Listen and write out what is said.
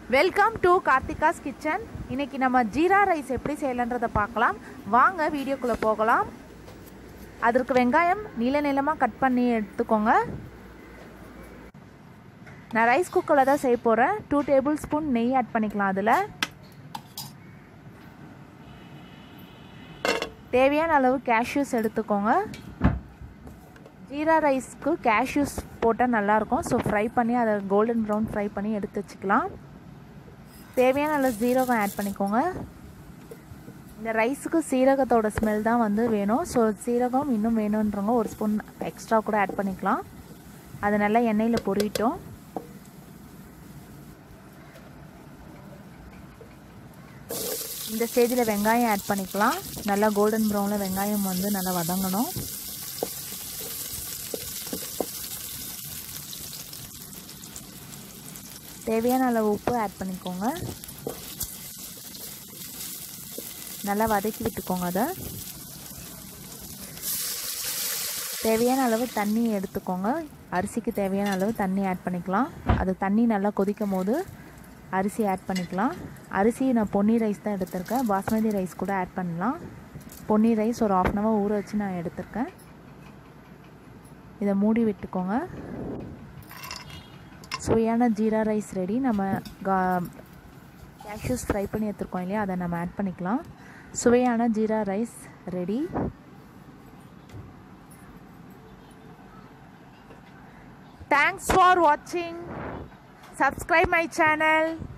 welcome to Karthika's kitchen இன்னைக்கு நம்ம jeera rice எப்படி செய்யலான்றதை பார்க்கலாம் வாங்க வீடியோக்குள்ளே போகலாம் அதற்கு வெங்காயம் நீள நீளமாக கட் பண்ணி எடுத்துக்கோங்க நான் ரைஸ் குக்கரில் தான் செய்ய போகிறேன் டூ டேபிள் ஸ்பூன் நெய் ஆட் பண்ணிக்கலாம் அதில் தேவையான அளவு கேஷ்யூஸ் எடுத்துக்கோங்க ஜீரா ரைஸ்க்கு கேஷ்யூஸ் போட்டால் நல்லாயிருக்கும் ஸோ ஃப்ரை பண்ணி அதை கோல்டன் ப்ரௌன் ஃப்ரை பண்ணி எடுத்து வச்சுக்கலாம் தேவையான அளவு சீரகம் ஆட் பண்ணிக்கோங்க இந்த ரைஸுக்கு சீரகத்தோட ஸ்மெல் தான் வந்து வேணும் ஸோ சீரகம் இன்னும் வேணுன்றவங்க ஒரு ஸ்பூன் எக்ஸ்ட்ரா கூட ஆட் பண்ணிக்கலாம் அது நல்லா எண்ணெயில் பொரியிட்டோம் இந்த ஸ்டேஜில் வெங்காயம் ஆட் பண்ணிக்கலாம் நல்லா கோல்டன் ப்ரௌனில் வெங்காயம் வந்து நல்லா வதங்கணும் தேவையான அளவு உப்பு ஆட் பண்ணிக்கோங்க நல்லா வதக்கி விட்டுக்கோங்க அதை தேவையான அளவு தண்ணி எடுத்துக்கோங்க அரிசிக்கு தேவையான அளவு தண்ணி ஆட் பண்ணிக்கலாம் அது தண்ணி நல்லா கொதிக்கும் போது அரிசி ஆட் பண்ணிக்கலாம் அரிசி நான் பொன்னி ரைஸ் தான் எடுத்திருக்கேன் பாஸ்மதி ரைஸ் கூட ஆட் பண்ணலாம் பொன்னி ரைஸ் ஒரு ஆஃப் அன் ஹவர் ஊற வச்சு நான் எடுத்திருக்கேன் இதை மூடி விட்டுக்கோங்க சுவையான ஜீரா ரைஸ் ரெடி நம்ம கா கேஷ்யூஸ் ஃப்ரை பண்ணி எடுத்துருக்கோம் இல்லையா அதை நம்ம ஆட் பண்ணிக்கலாம் சுவையான jeera rice ready thanks for வாட்சிங் சப்ஸ்கிரைப் மை சேனல்